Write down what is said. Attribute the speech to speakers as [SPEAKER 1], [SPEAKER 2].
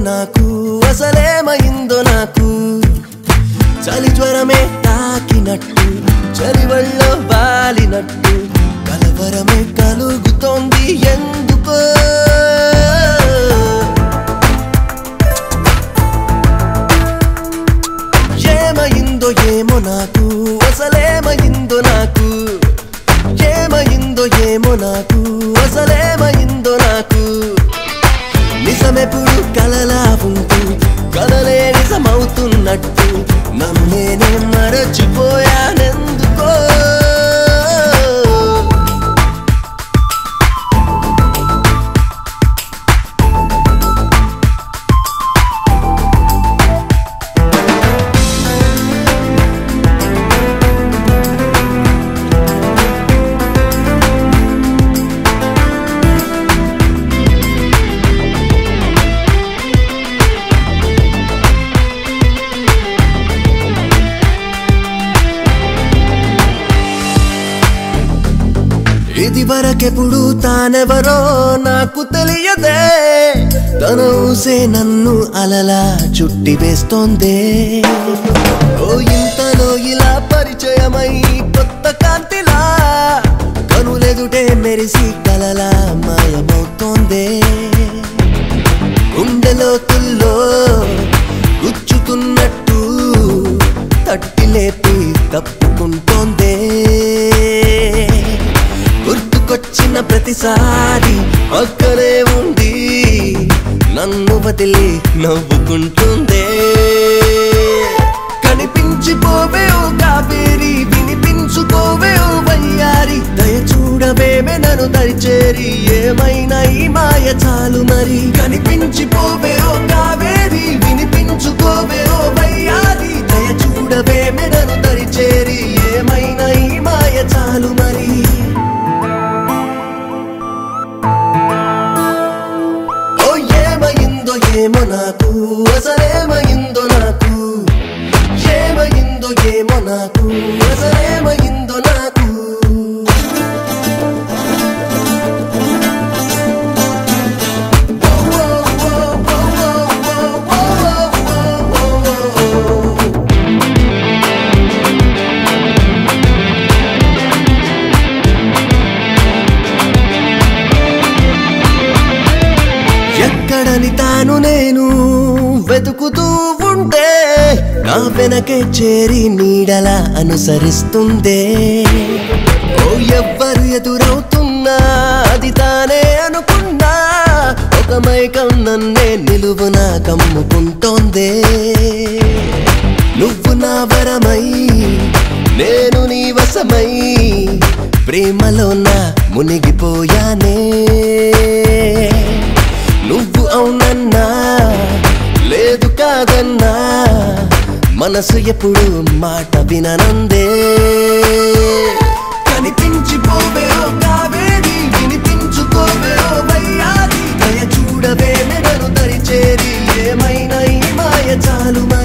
[SPEAKER 1] నాకు అసలేమైందో నాకు చలి జ్వరమే తాకినట్టు చలివల్లో వాలినట్టు కలవరమే కలుగుతోంది ఎందుకో ఏమైందో ఏమో నాకు అసలేమైందో నాకు ఏమైందో ఏమో నాకు అసలేమైందో నాకు నిజమెప్పుడు కలలా ఉంటూ కలలే నిజమవుతున్నట్టు నన్ను నేనే మరచిపోయానెందుకో ఇది వరకెప్పుడు తానెవరో నాకు తెలియదే తన ఊసే నన్ను అలలా చుట్టి వేస్తోందే ఓ ఇంతలో ఇలా పరిచయమై కొత్త కాంతిలా కనులెదుటే మెరిసి కలలా మాయమవుతోందే గుండెలోతుల్లో గుచ్చుతున్నట్టు తట్టి లేపి తప్పుకుంటోందే గుర్తుకొచ్చిన ప్రతిసారి ఒక్కరే ఉండి నన్ను వదిలి నవ్వుకుంటుందే కనిపించిపోవే ఓ కావేరి వినిపించుకోవే ఓ వయ్యారి దయ చూడవేమే నన్ను దరిచేరి ఏమైనా ఈ మాయ చాలు మరి కనిపించిపోవే ఓ కావేరి వినిపించుకోవే ఓ వయ్యారి దయ చూడవేమే నన్ను దరిచేరి ఏమైనా ఈ మాయ చాలు మరి ఓ ఏమైందో ఏమో నాకు అసలేమైందో నాకు ఏమైందో ఏమో నాకు అసలేమైందో నాకు ఎక్కడని తాను నేను వెతుకుతూ ఉంటే నా వెనకే చేరి నీడలా అనుసరిస్తుందే ఓ ఎవ్వరు ఎదురవుతున్నా అది తానే అనుకున్నా ఒక మైకం నన్నే నిలువున కమ్ముకుంటోందే నువ్వు నా వరమై నేను నీ వశమై ప్రేమలో నా మునిగిపోయానే నువ్వు అవునన్నా లేదు కాదన్నా మనసు ఎప్పుడు మాట విననందే కనిపించిపోవే ఓ కావేరి వినిపించుకోవే ఓ వయ్యారి దయ చూడవే మెడను దరిచేరి ఏమైనా ఈ మాయ చాలు మరి.